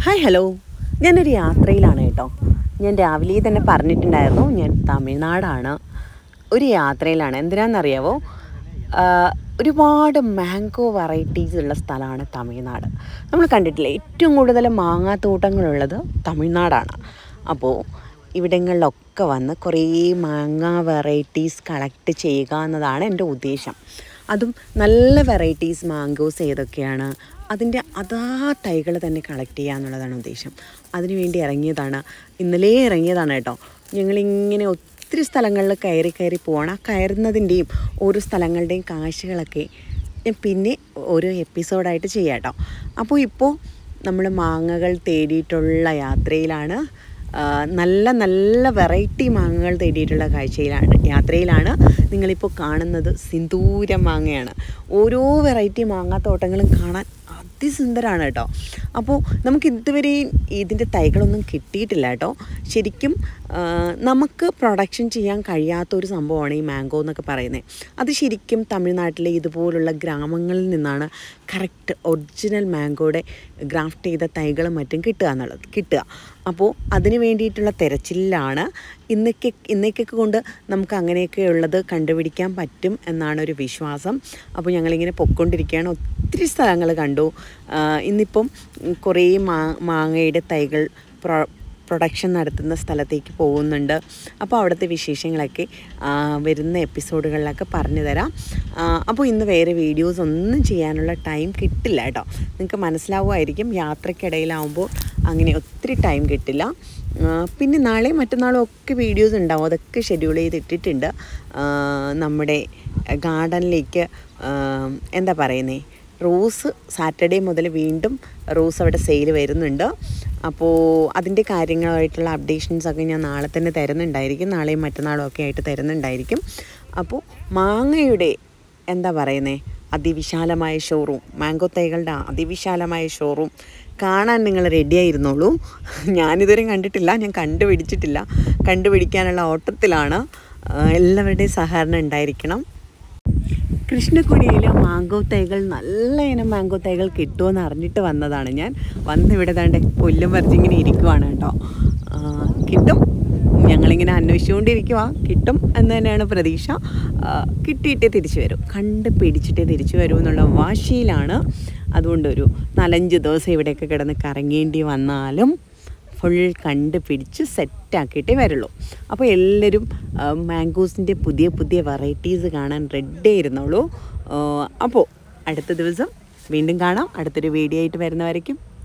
hi hello ഞാനൊരു യാത്രയിലാണ് കേട്ടോ ഞാൻ രാവിലെ തന്നെ പറഞ്ഞിട്ടുണ്ടായിരുന്നു ഞാൻ തമിഴ്നാടാണ് ഒരു യാത്രയിലാണ് എന്തിനാണെന്നറിയാവോ ആഹ് ഒരുപാട് മാംഗോ വെറൈറ്റീസ് ഉള്ള സ്ഥലമാണ് തമിഴ്നാട് നമ്മൾ കണ്ടിട്ടില്ലേ ഏറ്റവും കൂടുതൽ മാങ്ങാത്തോട്ടങ്ങളുള്ളത് തമിഴ്നാടാണ് അപ്പോൾ ഇവിടങ്ങളിലൊക്കെ വന്ന് കുറേ മാങ്ങ വെറൈറ്റീസ് കളക്ട് ചെയ്യുക എന്നതാണ് എൻ്റെ ഉദ്ദേശം അതും നല്ല വെറൈറ്റീസ് മാംഗോസ് ഏതൊക്കെയാണ് അതിൻ്റെ അതാ തൈകൾ തന്നെ കളക്ട് ചെയ്യുക എന്നുള്ളതാണ് ഉദ്ദേശം അതിനുവേണ്ടി ഇറങ്ങിയതാണ് ഇന്നലെ ഇറങ്ങിയതാണ് കേട്ടോ ഞങ്ങളിങ്ങനെ ഒത്തിരി സ്ഥലങ്ങളിൽ കയറി കയറി പോവാണ് ആ കയറുന്നതിൻ്റെയും ഓരോ സ്ഥലങ്ങളുടെയും കാഴ്ചകളൊക്കെ ഞാൻ പിന്നെ ഓരോ എപ്പിസോഡായിട്ട് ചെയ്യാം കേട്ടോ അപ്പോൾ ഇപ്പോൾ നമ്മൾ മാങ്ങകൾ തേടിയിട്ടുള്ള യാത്രയിലാണ് ആ, നല്ല നല്ല വെറൈറ്റി മാങ്ങകൾ തേടിയിട്ടുള്ള കാഴ്ചയിലാണ് യാത്രയിലാണ് നിങ്ങളിപ്പോൾ കാണുന്നത് സിന്ദൂര മാങ്ങയാണ് ഓരോ വെറൈറ്റി മാങ്ങാത്തോട്ടങ്ങളും കാണാൻ അതിസുന്ദരമാണ് കേട്ടോ അപ്പോൾ നമുക്ക് ഇതുവരെയും ഇതിൻ്റെ തൈകളൊന്നും കിട്ടിയിട്ടില്ല കേട്ടോ ശരിക്കും ആ, നമുക്ക് പ്രൊഡക്ഷൻ ചെയ്യാൻ കഴിയാത്ത ഒരു സംഭവമാണ് ഈ മാംഗോ എന്നൊക്കെ പറയുന്നത് അത് ശരിക്കും തമിഴ്നാട്ടിലെ ഇതുപോലുള്ള ഗ്രാമങ്ങളിൽ നിന്നാണ് കറക്റ്റ് ഒറിജിനൽ മാംഗോയുടെ ഗ്രാഫ്റ്റ് ചെയ്ത തൈകളും മറ്റും കിട്ടുക എന്നുള്ളത് കിട്ടുക അപ്പോൾ അതിന് വേണ്ടിയിട്ടുള്ള തെരച്ചിലാണ് ഇന്നൊക്കെ ഇന്നേക്കൊക്കെ കൊണ്ട് നമുക്ക് അങ്ങനെയൊക്കെ ഉള്ളത് കണ്ടുപിടിക്കാൻ പറ്റും എന്നാണ് ഒരു വിശ്വാസം അപ്പോൾ ഞങ്ങളിങ്ങനെ പൊയ്ക്കൊണ്ടിരിക്കുകയാണ് ഒത്തിരി സ്ഥലങ്ങൾ കണ്ടു ആ, ഇന്നിപ്പം കുറേ മാ മാങ്ങയുടെ തൈകൾ പ്രൊ പ്രൊഡക്ഷൻ നടത്തുന്ന സ്ഥലത്തേക്ക് പോകുന്നുണ്ട് അപ്പോൾ അവിടുത്തെ വിശേഷങ്ങളൊക്കെ ആ, വരുന്ന എപ്പിസോഡുകളിലൊക്കെ പറഞ്ഞു തരാം ആ, അപ്പോൾ ഇന്ന് വേറെ വീഡിയോസ് ഒന്നും ചെയ്യാനുള്ള ടൈം കിട്ടില്ല കേട്ടോ നിങ്ങൾക്ക് മനസ്സിലാവുമായിരിക്കും യാത്രക്കിടയിലാവുമ്പോൾ അങ്ങനെ ഒത്തിരി ടൈം കിട്ടില്ല ആ, പിന്നെ നാളെയും മറ്റന്നാളും ഒക്കെ വീഡിയോസ് ഉണ്ടാവും അതൊക്കെ ഷെഡ്യൂൾ ചെയ്തിട്ടിട്ടുണ്ട് ആ, നമ്മുടെ ഗാർഡനിലേക്ക് എന്താ പറയുന്നേ റോസ് സാറ്റർഡേ മുതൽ വീണ്ടും റോസ് അവിടെ സെയിൽ വരുന്നുണ്ട് അപ്പോൾ അതിൻ്റെ കാര്യങ്ങളായിട്ടുള്ള അപ്ഡേഷൻസ് ഒക്കെ ഞാൻ നാളെ തന്നെ തരുന്നുണ്ടായിരിക്കും നാളെയും മറ്റന്നാളും ഒക്കെ ആയിട്ട് തരുന്നുണ്ടായിരിക്കും അപ്പോൾ മാങ്ങയുടെ എന്താ പറയുന്നേ അതിവിശാലമായ ഷോറൂം മാംഗോ തൈകളുടെ അതിവിശാലമായ ഷോറൂം കാണാൻ നിങ്ങൾ റെഡിയായിരുന്നോളൂ ഞാനിതുവരെ കണ്ടിട്ടില്ല ഞാൻ കണ്ടുപിടിച്ചിട്ടില്ല കണ്ടുപിടിക്കാനുള്ള ഓട്ടത്തിലാണ് ആ, എല്ലാവരുടെയും സഹകരണം ഉണ്ടായിരിക്കണം കൃഷ്ണക്കുടിയിൽ മാംഗോ തൈകൾ നല്ല ഇനം മാംഗോ തൈകൾ കിട്ടുമെന്ന് അറിഞ്ഞിട്ട് വന്നതാണ് ഞാൻ വന്ന് ഇവിടെ താണ്ട് പുല്ലും പറിച്ചിങ്ങനെ ഇരിക്കുവാണ് കേട്ടോ ആ, കിട്ടും ഞങ്ങളിങ്ങനെ അന്വേഷിച്ചുകൊണ്ടിരിക്കുക കിട്ടും എന്ന് തന്നെയാണ് പ്രതീക്ഷ ആ, കിട്ടിയിട്ടേ തിരിച്ചു വരും കണ്ട് പിടിച്ചിട്ടേ തിരിച്ചു വരൂ എന്നുള്ള വാശിയിലാണ് അതുകൊണ്ട് ഒരു നാലഞ്ച് ദിവസം ഇവിടെയൊക്കെ കിടന്ന് കറങ്ങേണ്ടി വന്നാലും ഫുൾ കണ്ട് പിടിച്ച് സെറ്റാക്കിയിട്ടേ വരുള്ളൂ അപ്പോൾ എല്ലാവരും മാംഗോസിൻ്റെ പുതിയ പുതിയ വെറൈറ്റീസ് കാണാൻ റെഡി ആയിരുന്നുള്ളൂ അപ്പോൾ അടുത്ത ദിവസം വീണ്ടും കാണാം അടുത്തൊരു വീഡിയോ ആയിട്ട് വരുന്നവരേക്കും